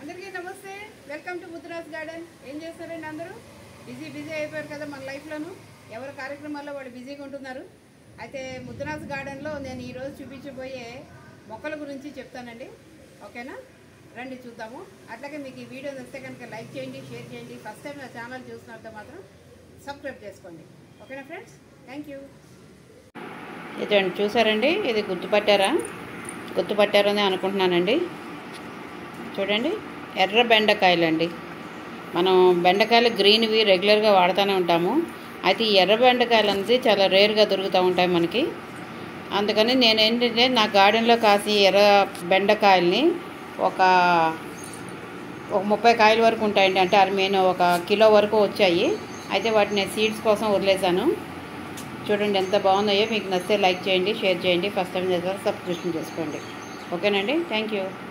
అందరికీ నమస్తే welcome to mudras garden ఏం చేస్తారండి అందరూ బిజీ బిజీ అయిపోయారు కదా మన లైఫ్లోను ఎవరి కార్యక్రమాల్లో వాళ్ళు బిజీగా ఉంటున్నారు అయితే ముద్రాస్ గార్డెన్లో నేను ఈరోజు చూపించబోయే మొక్కల గురించి చెప్తానండి ఓకేనా రండి చూద్దాము అట్లాగే మీకు ఈ వీడియో నచ్చితే కనుక లైక్ చేయండి షేర్ చేయండి ఫస్ట్ టైం నా ఛానల్ చూసినట్టు మాత్రం సబ్స్క్రైబ్ చేసుకోండి ఓకేనా ఫ్రెండ్స్ థ్యాంక్ యూ ఇదండి చూసారండి ఇది గుర్తుపట్టారా గుర్తుపట్టారని అనుకుంటున్నానండి చూడండి ఎర్ర బెండకాయలండి మనం బెండకాయలు గ్రీన్వి రెగ్యులర్గా వాడుతూనే ఉంటాము అయితే ఈ ఎర్ర బెండకాయలు అనేది చాలా రేర్గా దొరుకుతూ ఉంటాయి మనకి అందుకని నేను ఏంటంటే నా గార్డెన్లో కాసి ఎర్ర బెండకాయల్ని ఒక ఒక ముప్పై కాయల వరకు ఉంటాయండి అంటే అది నేను ఒక కిలో వరకు వచ్చాయి అయితే వాటిని సీడ్స్ కోసం వదిలేశాను చూడండి ఎంత బాగున్నాయో మీకు నచ్చితే లైక్ చేయండి షేర్ చేయండి ఫస్ట్ టైం చేస్తారు సబ్స్క్రిప్షన్ చేసుకోండి ఓకేనండి థ్యాంక్ యూ